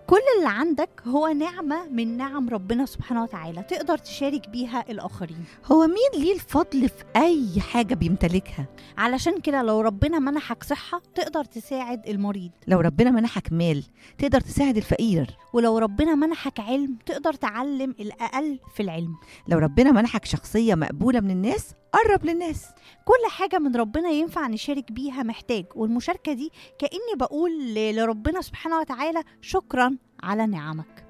كل اللي عندك هو نعمة من نعم ربنا سبحانه وتعالى تقدر تشارك بيها الآخرين هو مين ليه الفضل في اي حاجه بيمتلكها علشان كده لو ربنا منحك صحة تقدر تساعد المريض لو ربنا منحك مال تقدر تساعد الفقير ولو ربنا منحك علم تقدر تعلم الأقل في العلم لو ربنا منحك شخصيه مقبوله من الناس قرب للناس كل حاجة من ربنا ينفع نشارك بيها محتاج والمشاركة دي كأني بقول ل- لربنا سبحانه وتعالى شكرا على نعمك